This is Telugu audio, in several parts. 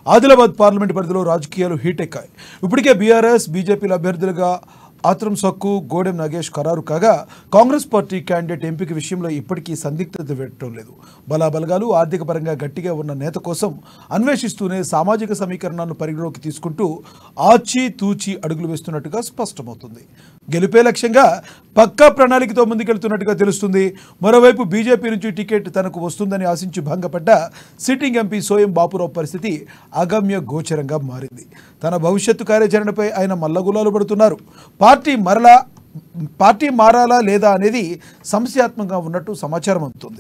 ఆదిలాబాద్ పార్లమెంట్ పరిధిలో రాజకీయాలు హీట్ ఎక్కాయి ఇప్పటికే బీఆర్ఎస్ బీజేపీల అభ్యర్థులుగా ఆత్రం సక్కు గోడెం నాగేష్ ఖరారు కాగా కాంగ్రెస్ పార్టీ క్యాండిడేట్ ఎంపిక విషయంలో ఇప్పటికీ సందిగ్ధత పెట్టడం లేదు బలాబలగాలు ఆర్థిక పరంగా గట్టిగా ఉన్న నేత కోసం అన్వేషిస్తూనే సామాజిక సమీకరణాలను పరిగణలోకి తీసుకుంటూ ఆచి తూచి అడుగులు వేస్తున్నట్టుగా స్పష్టమవుతుంది గెలిపే లక్ష్యంగా పక్కా ప్రణాళికతో ముందుకెళ్తున్నట్టుగా తెలుస్తుంది మరోవైపు బీజేపీ నుంచి టికెట్ తనకు వస్తుందని ఆశించి భంగపడ్డ సిట్టింగ్ ఎంపీ సోయం బాపురావు పరిస్థితి అగమ్య గోచరంగా మారింది తన భవిష్యత్తు కార్యాచరణపై ఆయన మల్లగులాలు పడుతున్నారు పార్టీ మరలా పార్టీ మారాలా లేదా అనేది సంశయాత్మకంగా ఉన్నట్టు సమాచారం అందుతుంది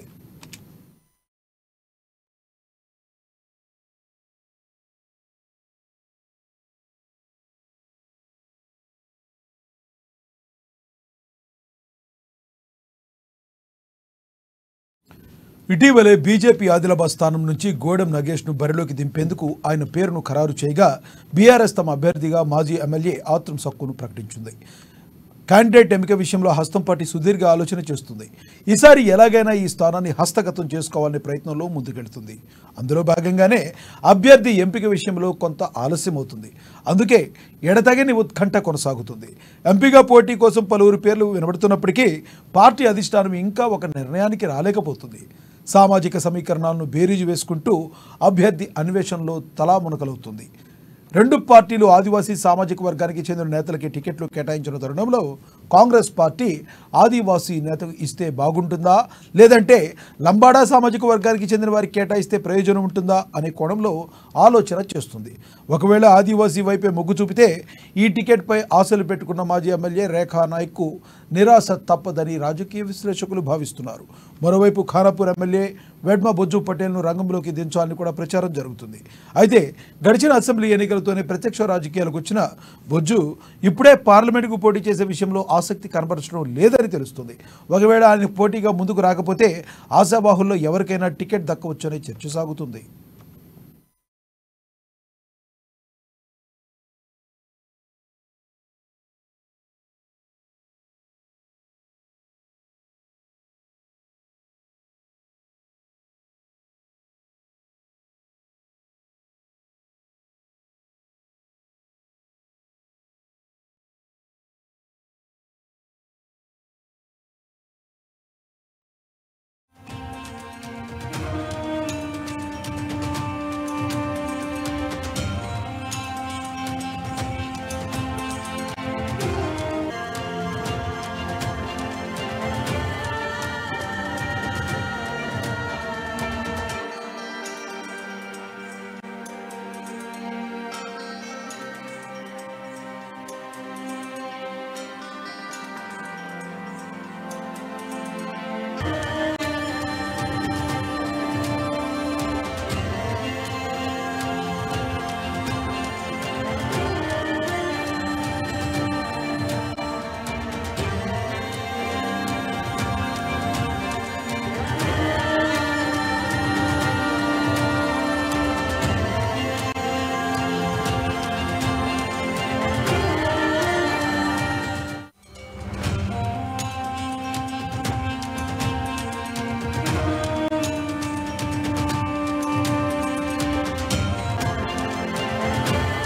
ఇటీవలే బీజేపీ ఆదిలాబాద్ స్థానం నుంచి గోడెం నగేష్ను బరిలోకి దింపేందుకు ఆయన పేరును ఖరారు చేయగా బీఆర్ఎస్ తమ అభ్యర్థిగా మాజీ ఎమ్మెల్యే ఆత్రం సక్కును ప్రకటించింది క్యాండిడేట్ ఎంపిక విషయంలో హస్తం పార్టీ సుదీర్ఘ ఆలోచన చేస్తుంది ఈసారి ఎలాగైనా ఈ స్థానాన్ని హస్తగతం చేసుకోవాలనే ప్రయత్నంలో ముందుకెళ్తుంది అందులో భాగంగానే అభ్యర్థి ఎంపిక విషయంలో కొంత ఆలస్యం అవుతుంది అందుకే ఎడతగని ఉత్కంఠ కొనసాగుతుంది ఎంపీగా పోటీ కోసం పలువురు పేర్లు వినబడుతున్నప్పటికీ పార్టీ అధిష్టానం ఇంకా ఒక నిర్ణయానికి రాలేకపోతుంది సామాజిక సమీకరణాలను బేరీజు వేసుకుంటూ అభ్యర్థి అన్వేషణలో తలామునకలవుతుంది రెండు పార్టీలు ఆదివాసీ సామాజిక వర్గానికి చెందిన నేతలకి టికెట్లు కేటాయించిన తరుణంలో కాంగ్రెస్ పార్టీ ఆదివాసీ నేతకు ఇస్తే బాగుంటుందా లేదంటే లంబాడా సామాజిక వర్గానికి చెందిన వారికి కేటాయిస్తే ప్రయోజనం ఉంటుందా అనే కోణంలో ఆలోచన చేస్తుంది ఒకవేళ ఆదివాసీ వైపే మొగ్గు చూపితే ఈ టికెట్పై ఆశలు పెట్టుకున్న మాజీ ఎమ్మెల్యే రేఖా నాయక్కు నిరాశ తప్పదని రాజకీయ విశ్లేషకులు భావిస్తున్నారు మరోవైపు ఖానాపూర్ ఎమ్మెల్యే వెడ్మ బొజ్జు పటేల్ను రంగంలోకి దించాలని కూడా ప్రచారం జరుగుతుంది అయితే గడిచిన అసెంబ్లీ ఎన్నికలతోనే ప్రత్యక్ష రాజకీయాలకు వచ్చిన బొజ్జు ఇప్పుడే పార్లమెంటుకు పోటీ చేసే విషయంలో ఆసక్తి కనబరచడం లేదని తెలుస్తుంది ఒకవేళ ఆయన పోటీగా ముందుకు రాకపోతే ఆశాబాహుల్లో ఎవరికైనా టికెట్ దక్కవచ్చనే చర్చ సాగుతుంది